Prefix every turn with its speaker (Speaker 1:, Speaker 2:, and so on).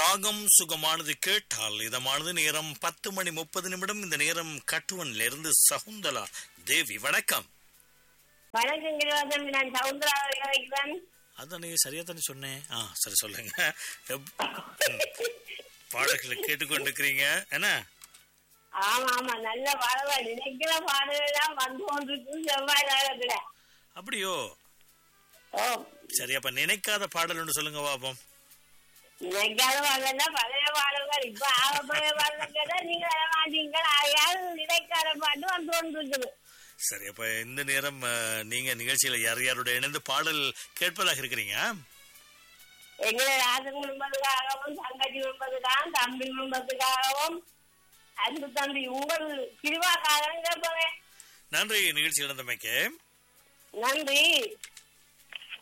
Speaker 1: ராகம் சுகமானது கேட்டால் இதமானது நேரம் பத்து மணி முப்பது நிமிடம் இந்த நேரம் கட்டுவன்ல இருந்து சகுந்தலா தேவி வணக்கம்
Speaker 2: வணக்கம் கிரிவாசன் நான் சவுந்தரா வைக்கிறேன்
Speaker 1: அதானே சரியா தானே சொன்னேன் ஆ சரி சொல்லுங்க எப்- ம். பாடல்களை கேட்டுக்கொண்டிருக்கிறீங்க என்ன
Speaker 2: ஆமா ஆமா நல்ல பாடல்கள் நினைக்கிற பாடல்கள் எல்லாம் வந்து கொண்டிருக்கு செவ்வாய் நேரத்துல
Speaker 1: அப்படியோ
Speaker 2: ஓ
Speaker 1: சரி அப்ப நினைக்காத பாடல் ஒன்று சொல்லுங்க பாப்போம்
Speaker 2: நினைக்காத பாடல்னா பழைய பாடல்கள் இப்ப ஆக பழைய பாடல்கள் கேட்டா நீங்க வர மாட்டீங்க ஆகையால் நினைக்காத பாட்டு வந்து கொண்டிருக்குது
Speaker 1: சரி அப்ப இந்த நேரம் அஹ், நீங்க நிகழ்ச்சியில யார் யாரோட இணைந்து பாடல் கேட்பதாக இருக்கிறீங்க
Speaker 2: எங்களை ராசன் குடும்பத்துக்காகவும் தங்கச்சி குடும்பத்துக்காகவும் தம்பி குடும்பத்துக்காகவும் அன்பு தம்பி உங்கள் திருவாக்காரங்க கேட்பவே
Speaker 1: நன்றி நிகழ்ச்சி இழந்தமைக்கு
Speaker 2: நன்றி